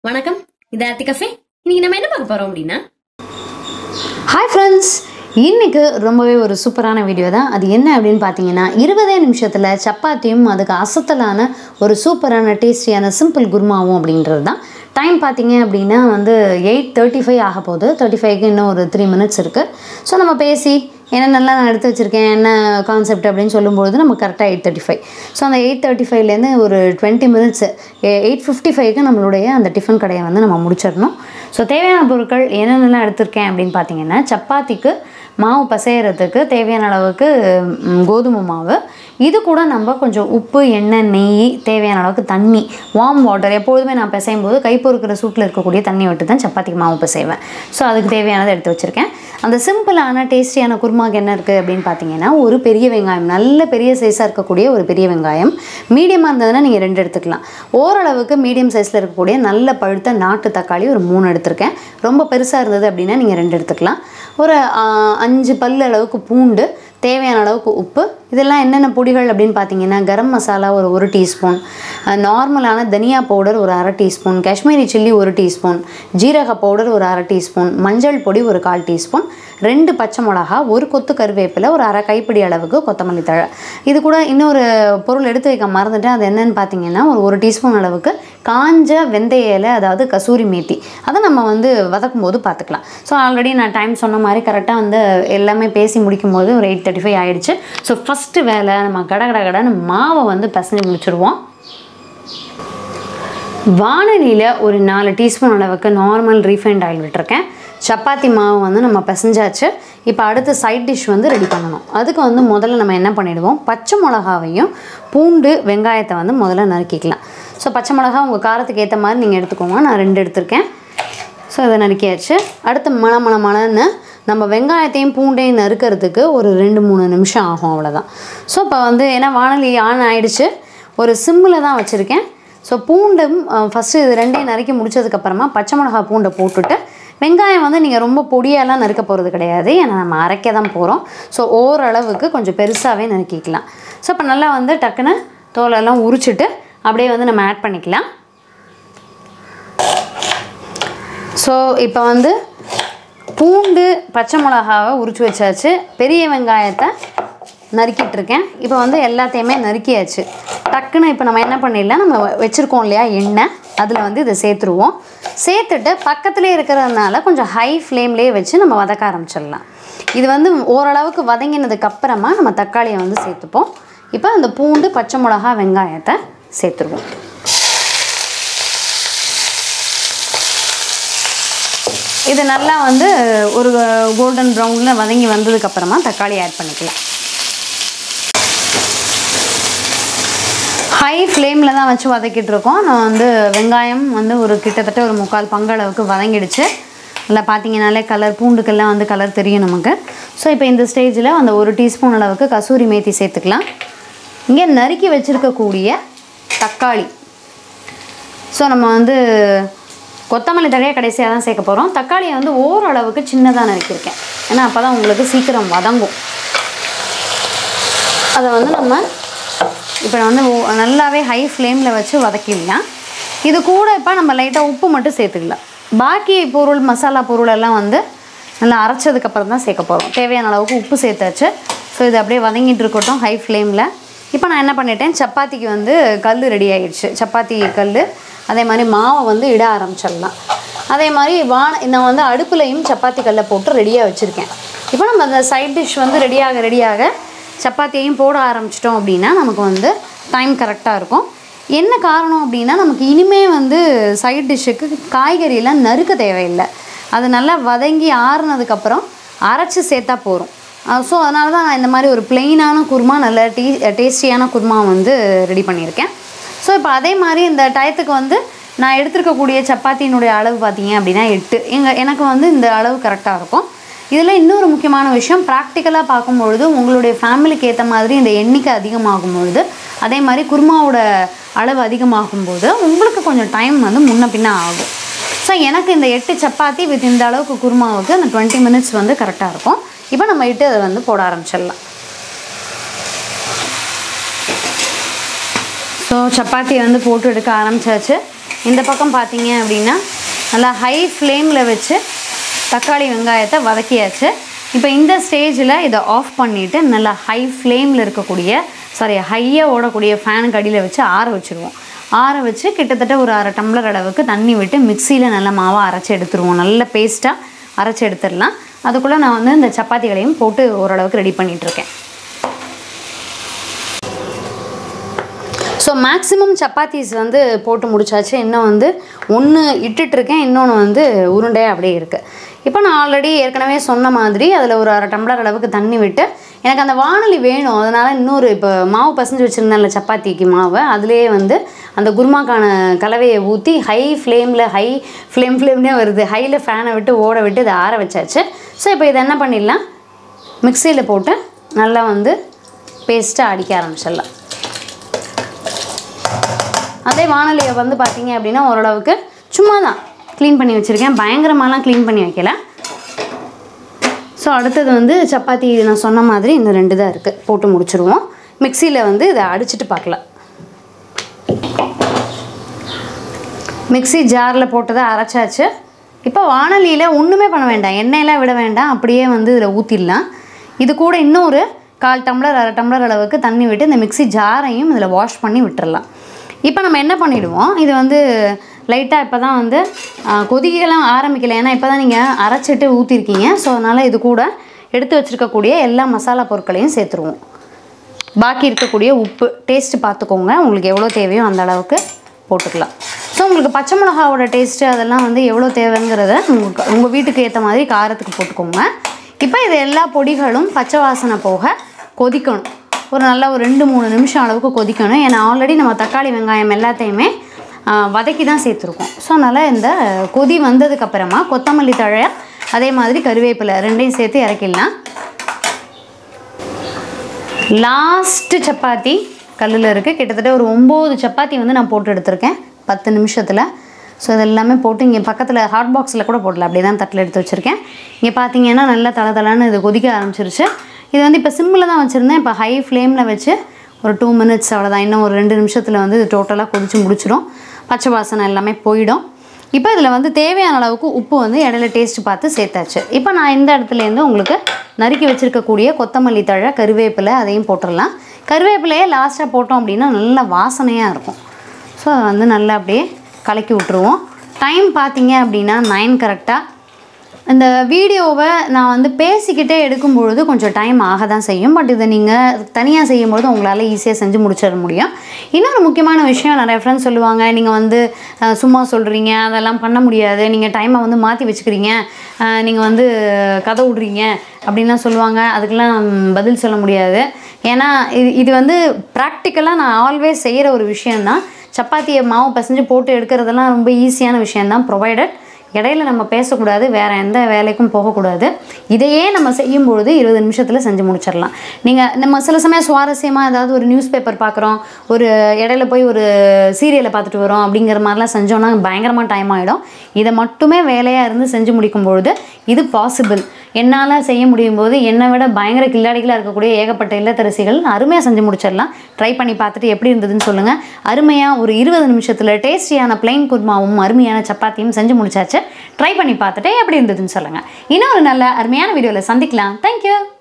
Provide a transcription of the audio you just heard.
வணக்கம் இது ஆர்த்தி கஃபே இன்னைக்கு நம்ம என்ன பார்க்க போறோம் அப்படின்னா ஹாய் ஃப்ரெண்ட்ஸ் இன்னைக்கு ரொம்பவே ஒரு சூப்பரான வீடியோ தான் அது என்ன அப்படின்னு பார்த்தீங்கன்னா இருபதே நிமிஷத்தில் சப்பாத்தியும் அதுக்கு அசத்தலான ஒரு சூப்பரான டேஸ்டியான சிம்பிள் குருமாவும் அப்படின்றது தான் டைம் பார்த்தீங்க அப்படின்னா வந்து எயிட் தேர்ட்டி ஃபைவ் ஆக போகுது தேர்ட்டி ஃபைவ்க்கு இன்னும் ஒரு த்ரீ மினிட்ஸ் இருக்குது ஸோ நம்ம பேசி என்னென்னலாம் நான் எடுத்து வச்சுருக்கேன் என்ன கான்செப்ட் அப்படின்னு சொல்லும்பொழுது நம்ம கரெக்டாக எயிட் தேர்ட்டி ஃபைவ் ஸோ அந்த எயிட் தேர்ட்டி ஃபைவ்லேருந்து ஒரு டுவெண்ட்டி மினிட்ஸ் எயிட் ஃபிஃப்டி ஃபைவ்க்கு நம்மளுடைய அந்த டிஃபன் கடையை வந்து நம்ம முடிச்சிடணும் ஸோ தேவையான பொருட்கள் என்னென்னலாம் எடுத்திருக்கேன் அப்படின்னு பார்த்தீங்கன்னா சப்பாத்திக்கு மாவு பசையறதுக்கு தேவையான அளவுக்கு ம், கோதுமை மாவு இது கூட நம்ம கொஞ்சம் உப்பு எண்ணெய் நெய் தேவையான அளவுக்கு தண்ணி வார்ம் வாட்டர் எப்பொழுதுமே நான் பிசையும் போது கை பொறுக்கிற சூட்டில் இருக்கக்கூடிய தண்ணி விட்டு தான் சப்பாத்திக்கு மாவு பிசைவேன் ஸோ அதுக்கு தேவையானதை எடுத்து வச்சுருக்கேன் அந்த சிம்பிளான டேஸ்டியான குருமாக்கு என்ன இருக்குது அப்படின்னு பார்த்தீங்கன்னா ஒரு பெரிய வெங்காயம் நல்ல பெரிய சைஸாக இருக்கக்கூடிய ஒரு பெரிய வெங்காயம் மீடியமாக இருந்ததுன்னா நீங்கள் ரெண்டு எடுத்துக்கலாம் ஓரளவுக்கு மீடியம் சைஸில் இருக்கக்கூடிய நல்ல பழுத்த நாட்டு தக்காளி ஒரு மூணு எடுத்திருக்கேன் ரொம்ப பெருசாக இருந்தது அப்படின்னா நீங்கள் ரெண்டு எடுத்துக்கலாம் ஒரு ஆ, அஞ்சு பல் அளவுக்கு பூண்டு தேவையான அளவுக்கு உப்பு இதெல்லாம் என்னென்ன பொடிகள் அப்படின்னு பார்த்தீங்கன்னா கரம் மசாலா ஒரு ஒரு டீஸ்பூன் நார்மலான தனியா பவுடர் ஒரு அரை டீஸ்பூன் காஷ்மீரி சில்லி ஒரு டீஸ்பூன் ஜீரக பவுடர் ஒரு அரை டீஸ்பூன் மஞ்சள் பொடி ஒரு கால் டீஸ்பூன் ரெண்டு பச்சை மிளகா ஒரு கொத்து கருவேப்பிலை ஒரு அரை கைப்பிடி அளவுக்கு கொத்தமல்லி தழை இது கூட இன்னொரு பொருள் எடுத்து வைக்க மறந்துட்டேன் அது என்னன்னு பார்த்தீங்கன்னா ஒரு ஒரு டீஸ்பூன் அளவுக்கு காஞ்ச வெந்தய இலை அதாவது கசூரி மேத்தி அதை நம்ம வந்து வதக்கும் போது பார்த்துக்கலாம் ஸோ ஆல்ரெடி நான் டைம் சொன்ன மாதிரி கரெக்டாக வந்து எல்லாமே பேசி முடிக்கும் போது ஒரு எயிட் தேர்ட்டி ஃபைவ் ஆயிடுச்சு ஸோ ஃபஸ்ட்டு வேலை நம்ம கட கட கடன்னு மாவை வந்து பிசைஞ்சு முடிச்சிடுவோம் வானலியில் ஒரு நாலு டீஸ்பூன் அளவுக்கு நார்மல் ரீஃபைண்ட் ஆயில் விட்டுருக்கேன் சப்பாத்தி மாவு வந்து நம்ம பிசைஞ்சாச்சு இப்போ அடுத்து சைட் டிஷ் வந்து ரெடி பண்ணணும் அதுக்கு வந்து முதல்ல நம்ம என்ன பண்ணிடுவோம் பச்சை மிளகாவையும் பூண்டு வெங்காயத்தை வந்து முதல்ல நறுக்கிக்கலாம் ஸோ பச்சை மிளகா உங்கள் காரத்துக்கு ஏற்ற மாதிரி நீங்கள் எடுத்துக்கோங்க நான் ரெண்டு எடுத்திருக்கேன் ஸோ இதை நறுக்கியாச்சு அடுத்து மண மண மணன்னு நம்ம வெங்காயத்தையும் பூண்டையும் நறுக்கிறதுக்கு ஒரு ரெண்டு மூணு நிமிஷம் ஆகும் அவ்வளோதான் ஸோ இப்போ வந்து ஏன்னா வானொலி ஆன் ஆயிடுச்சு ஒரு சிம்மில் தான் வச்சுருக்கேன் ஸோ பூண்டும் ஃபஸ்ட்டு இது ரெண்டையும் நறுக்கி முடிச்சதுக்கப்புறமா பச்சை மிளகா பூண்டை போட்டுட்டு வெங்காயம் வந்து நீங்கள் ரொம்ப பொடியாலாம் நறுக்க போகிறது கிடையாது ஏன்னா நம்ம அரைக்க தான் போகிறோம் ஸோ ஓரளவுக்கு கொஞ்சம் பெருசாகவே நறுக்கிக்கலாம் ஸோ இப்போ நல்லா வந்து டக்குன்னு தோலெல்லாம் உரிச்சிட்டு அப்படியே வந்து நம்ம ஆட் பண்ணிக்கலாம் ஸோ இப்போ வந்து பூண்டு பச்சை மிளகாவை உரிச்சு வச்சாச்சு பெரிய வெங்காயத்தை நறுக்கிட்டு இருக்கேன் இப்போ வந்து எல்லாத்தையுமே நறுக்கியாச்சு டக்குன்னு இப்போ நம்ம என்ன பண்ணிடலாம் நம்ம வச்சுருக்கோம் இல்லையா எண்ணெய் அதில் வந்து இதை சேர்த்துருவோம் சேர்த்துட்டு பக்கத்துலேயே இருக்கிறதுனால கொஞ்சம் ஹை ஃப்ளேம்லேயே வச்சு நம்ம வதக்க ஆரம்பிச்சிடலாம் இது வந்து ஓரளவுக்கு வதங்கினதுக்கு அப்புறமா நம்ம தக்காளியை வந்து சேர்த்துப்போம் இப்போ அந்த பூண்டு பச்சை மிளகா வெங்காயத்தை சேர்த்துருவோம் இது நல்லா வந்து ஒரு கோல்டன் ப்ரௌனில் வதங்கி வந்ததுக்கப்புறமா தக்காளி ஆட் பண்ணிக்கலாம் ஹை ஃப்ளேமில் தான் வச்சு வதக்கிட்டு இருக்கோம் நான் வந்து வெங்காயம் வந்து ஒரு கிட்டத்தட்ட ஒரு முக்கால் பங்களவுக்கு வதங்கிடுச்சு இல்லை பார்த்தீங்கனாலே கலர் பூண்டுக்கெல்லாம் வந்து கலர் தெரியும் நமக்கு ஸோ இப்போ இந்த ஸ்டேஜில் அந்த ஒரு டீஸ்பூன் அளவுக்கு கசூரி மேத்தி சேர்த்துக்கலாம் இங்கே நறுக்கி வச்சுருக்கக்கூடிய தக்காளி ஸோ நம்ம வந்து கொத்தமல்லி தழையை கடைசியாக தான் சேர்க்க போகிறோம் தக்காளியை வந்து ஓரளவுக்கு சின்னதாக நறுக்கியிருக்கேன் ஏன்னா அப்போ தான் உங்களுக்கு சீக்கிரம் வதங்கும் அதை வந்து நம்ம இப்போ வந்து ஓ- நல்லாவே ஹை ஃப்ளேமில் வச்சு வதக்கிடலாம் இது கூட இப்போ நம்ம லைட்டாக உப்பு மட்டும் சேர்த்துக்கலாம் பாக்கி பொருள் மசாலா பொருள் எல்லாம் வந்து நல்லா அரைச்சதுக்கப்புறம் தான் சேர்க்க போகிறோம் தேவையான அளவுக்கு உப்பு சேர்த்தாச்சு ஸோ இது அப்படியே வதங்கிட்டு இருக்கட்டும் ஹை ஃப்ளேமில் இப்போ நான் என்ன பண்ணிட்டேன் சப்பாத்திக்கு வந்து கல் ரெடி ஆயிடுச்சு சப்பாத்தி கல் அதே மாதிரி மாவை வந்து இட ஆரம்பிச்சிடலாம் அதே மாதிரி வான நான் வந்து அடுப்புலையும் சப்பாத்தி கல்லை போட்டு ரெடியாக வச்சுருக்கேன் இப்போ நம்ம அந்த சைட் டிஷ் வந்து ரெடியாக ரெடியாக சப்பாத்தியையும் போட ஆரம்பிச்சிட்டோம் அப்படின்னா நமக்கு வந்து டைம் கரெக்டாக இருக்கும் என்ன காரணம் அப்படின்னா நமக்கு இனிமே வந்து சைட் டிஷ்ஷுக்கு காய்கறியெல்லாம் நறுக்க தேவையில்லை அது நல்லா வதங்கி ஆறுனதுக்கப்புறம் அரைச்சி சேர்த்தா போகிறோம் ஸோ அதனால தான் நான் இந்த மாதிரி ஒரு பிளெயினான குருமா நல்ல டீ டேஸ்டியான குருமா வந்து ரெடி பண்ணியிருக்கேன் ஸோ இப்போ அதே மாதிரி இந்த டயத்துக்கு வந்து நான் எடுத்திருக்கக்கூடிய சப்பாத்தியினுடைய அளவு பார்த்தீங்க அப்படின்னா எட்டு எங்கள் எனக்கு வந்து இந்த அளவு கரெக்டாக இருக்கும் இதில் இன்னொரு முக்கியமான விஷயம் ப்ராக்டிக்கலாக பார்க்கும்பொழுது உங்களுடைய ஃபேமிலிக்கு ஏற்ற மாதிரி இந்த எண்ணிக்கை அதிகமாகும் பொழுது அதே மாதிரி குருமாவோட அளவு அதிகமாகும் போது உங்களுக்கு கொஞ்சம் டைம் வந்து முன்ன பின்ன ஆகும் ஸோ எனக்கு இந்த எட்டு சப்பாத்தி வித் இந்த அளவுக்கு குருமாவுக்கு அந்த டுவெண்ட்டி மினிட்ஸ் வந்து கரெக்டாக இருக்கும் இப்போ நம்ம இட்டு அதை வந்து போட ஆரம்பிச்சிடலாம் ஸோ சப்பாத்தி வந்து போட்டு எடுக்க ஆரம்பிச்சாச்சு இந்த பக்கம் பார்த்தீங்க அப்படின்னா நல்லா ஹை ஃப்ளேமில் வச்சு தக்காளி வெங்காயத்தை வதக்கியாச்சு இப்போ இந்த ஸ்டேஜில் இதை ஆஃப் பண்ணிவிட்டு நல்லா ஹை ஃப்ளேமில் இருக்கக்கூடிய சாரி ஹையாக ஓடக்கூடிய ஃபேனுக்கு அடியில் வச்சு ஆற வச்சுருவோம் ஆற வச்சு கிட்டத்தட்ட ஒரு அரை டம்ளர் அளவுக்கு தண்ணி விட்டு மிக்சியில் நல்ல மாவாக அரைச்சி எடுத்துருவோம் நல்ல பேஸ்ட்டாக அரைச்சி எடுத்துடலாம் அதுக்குள்ளே நான் வந்து இந்த சப்பாத்திகளையும் போட்டு ஓரளவுக்கு ரெடி பண்ணிகிட்ருக்கேன் ஸோ மேக்ஸிமம் சப்பாத்திஸ் வந்து போட்டு முடிச்சாச்சு இன்னும் வந்து ஒன்று இட்டுட்ருக்கேன் இன்னொன்று வந்து உருண்டையாக அப்படியே இருக்குது இப்போ நான் ஆல்ரெடி ஏற்கனவே சொன்ன மாதிரி அதில் ஒரு அரை டம்ளர் அளவுக்கு தண்ணி விட்டு எனக்கு அந்த வானொலி வேணும் அதனால் இன்னொரு இப்போ மாவு பசஞ்சு வச்சுருந்தேன்ல சப்பாத்திக்கு மாவை அதிலேயே வந்து அந்த குருமாக்கான கலவையை ஊற்றி ஹை ஃப்ளேமில் ஹை ஃப்ளேம் ஃப்ளேம்லேயே வருது ஹையில் ஃபேனை விட்டு ஓட விட்டு இதை ஆற வச்சாச்சு ஸோ இப்போ இதை என்ன பண்ணிடலாம் மிக்சியில் போட்டு நல்லா வந்து பேஸ்ட்டாக அடிக்க ஆரம்பிச்சிடலாம் அதே வானொலியை வந்து பார்த்தீங்க அப்படின்னா ஓரளவுக்கு சும்மா தான் க்ளீன் பண்ணி வச்சுருக்கேன் பயங்கரமாலாம் க்ளீன் பண்ணி வைக்கல ஸோ அடுத்தது வந்து சப்பாத்தி நான் சொன்ன மாதிரி இந்த ரெண்டு தான் இருக்குது போட்டு முடிச்சிருவோம் மிக்சியில் வந்து இதை அடிச்சிட்டு பார்க்கலாம் மிக்ஸி ஜாரில் போட்டதை அரைச்சாச்சு இப்போ வானலியில் ஒன்றுமே பண்ண வேண்டாம் எண்ணெயெல்லாம் விட வேண்டாம் அப்படியே வந்து இதில் ஊற்றிடலாம் இது கூட இன்னும் ஒரு கால் டம்ளர் அரை டம்ளர் அளவுக்கு தண்ணி விட்டு இந்த மிக்ஸி ஜாரையும் இதில் வாஷ் பண்ணி விட்டுறலாம் இப்போ நம்ம என்ன பண்ணிடுவோம் இது வந்து லைட்டாக இப்போ தான் வந்து ஆ, கொதிக்கலாம் ஆரம்பிக்கல ஏன்னா இப்போ தான் நீங்கள் அரைச்சிட்டு ஊற்றிருக்கீங்க ஸோ அதனால் இது கூட எடுத்து வச்சுருக்கக்கூடிய எல்லா மசாலா பொருட்களையும் சேர்த்துருவோம் பாக்கி இருக்கக்கூடிய உப்பு டேஸ்ட்டு பார்த்துக்கோங்க உங்களுக்கு எவ்வளோ தேவையோ அந்த அளவுக்கு போட்டுக்கலாம் ஸோ உங்களுக்கு பச்சை மிளகாவோட டேஸ்ட்டு அதெல்லாம் வந்து எவ்வளோ தேவைங்கிறத உங்கள் உங்கள் வீட்டுக்கு ஏற்ற மாதிரி காரத்துக்கு போட்டுக்கோங்க இப்போ இது எல்லா பொடிகளும் பச்சை வாசனை போக கொதிக்கணும் ஒரு நல்ல ஒரு ரெண்டு மூணு நிமிஷம் அளவுக்கு கொதிக்கணும் ஏன்னா ஆல்ரெடி நம்ம தக்காளி வெங்காயம் எல்லாத்தையுமே ஆ, வதக்கி தான் சேர்த்துருக்கோம் ஸோ அதனால் இந்த கொதி வந்ததுக்கப்புறமா கொத்தமல்லி தழை அதே மாதிரி கருவேப்பிலை ரெண்டையும் சேர்த்து இறக்கிடலாம் லாஸ்ட்டு சப்பாத்தி கல்லில் இருக்குது கிட்டத்தட்ட ஒரு ஒம்பது சப்பாத்தி வந்து நான் போட்டு எடுத்திருக்கேன் பத்து நிமிஷத்தில் ஸோ இது எல்லாமே போட்டு இங்கே பக்கத்தில் ஹாட் பாக்ஸில் கூட போடல அப்படியே தான் தட்டில் எடுத்து வச்சுருக்கேன் இங்கே பார்த்தீங்கன்னா நல்லா தலை தலைன்னு இது கொதிக்க ஆரம்பிச்சிருச்சு இது வந்து இப்போ சிம்மில் தான் வச்சுருந்தேன் இப்போ ஹை ஃப்ளேமில் வச்சு ஒரு டூ மினிட்ஸ் அவ்வளோதான் இன்னும் ஒரு ரெண்டு நிமிஷத்தில் வந்து இது டோட்டலாக கொதிச்சு முடிச்சிடும் பச்சை வாசனை எல்லாமே போயிடும் இப்போ இதில் வந்து தேவையான அளவுக்கு உப்பு வந்து இடையில டேஸ்ட் பார்த்து சேர்த்தாச்சு இப்போ நான் இந்த இடத்துலேருந்து உங்களுக்கு நறுக்கி வச்சுருக்கக்கூடிய கொத்தமல்லி தழை கருவேப்பிலை அதையும் போட்டுடலாம் கருவேப்பிலையே லாஸ்ட்டாக போட்டோம் அப்படின்னா நல்ல வாசனையாக இருக்கும் ஸோ அதை வந்து நல்லா அப்படியே கலக்கி விட்ருவோம் டைம் பார்த்தீங்க அப்படின்னா நைன் கரெக்டாக இந்த வீடியோவை நான் வந்து பேசிக்கிட்டே எடுக்கும் பொழுது கொஞ்சம் டைம் ஆக தான் செய்யும் பட் இதை நீங்கள் தனியாக செய்யும்போது உங்களால் ஈஸியாக செஞ்சு முடிச்சிட முடியும் இன்னொரு முக்கியமான விஷயம் நிறைய ஃப்ரெண்ட்ஸ் சொல்லுவாங்க நீங்கள் வந்து அஹ், சும்மா சொல்கிறீங்க அதெல்லாம் பண்ண முடியாது நீங்கள் டைமை வந்து மாற்றி வச்சுக்கிறீங்க நீங்கள் வந்து கதை விட்றீங்க அப்படின்லாம் சொல்லுவாங்க அதுக்கெல்லாம் நான் பதில் சொல்ல முடியாது ஏன்னா இது இது வந்து ப்ராக்டிக்கலாக நான் ஆல்வேஸ் செய்கிற ஒரு விஷயந்தான் சப்பாத்தியை மாவு பசைஞ்சு போட்டு எடுக்கிறதெல்லாம் ரொம்ப ஈஸியான விஷயந்தான் ப்ரொவைடட் இடையில நம்ம பேசக்கூடாது வேறு எந்த வேலைக்கும் போகக்கூடாது இதையே நம்ம செய்யும் பொழுது இருபது நிமிஷத்தில் செஞ்சு முடிச்சிடலாம் நீங்கள் நம்ம சில சமயம் சுவாரஸ்யமாக ஏதாவது ஒரு நியூஸ் பேப்பர் பார்க்குறோம் ஒரு இடையில போய் ஒரு சீரியலை பார்த்துட்டு வரோம் அப்படிங்கிற மாதிரிலாம் செஞ்சோன்னா பயங்கரமாக டைம் ஆகிடும் இதை மட்டுமே வேலையாக இருந்து செஞ்சு முடிக்கும் பொழுது இது பாசிபிள் என்னால் செய்ய முடியும் போது என்னை விட பயங்கர கில்லாடிகளாக இருக்கக்கூடிய ஏகப்பட்ட இல்லத்தரசிகள் அருமையாக செஞ்சு முடிச்சிடலாம் ட்ரை பண்ணி பார்த்துட்டு எப்படி இருந்ததுன்னு சொல்லுங்கள் அருமையாக ஒரு இருபது நிமிஷத்தில் டேஸ்டியான plain குருமாவும் அருமையான சப்பாத்தியும் செஞ்சு முடிச்சாச்சு ட்ரை பண்ணி பார்த்துட்டு எப்படி இருந்ததுன்னு சொல்லுங்கள் இன்னும் ஒரு நல்ல அருமையான வீடியோவில் சந்திக்கலாம் தேங்க்யூ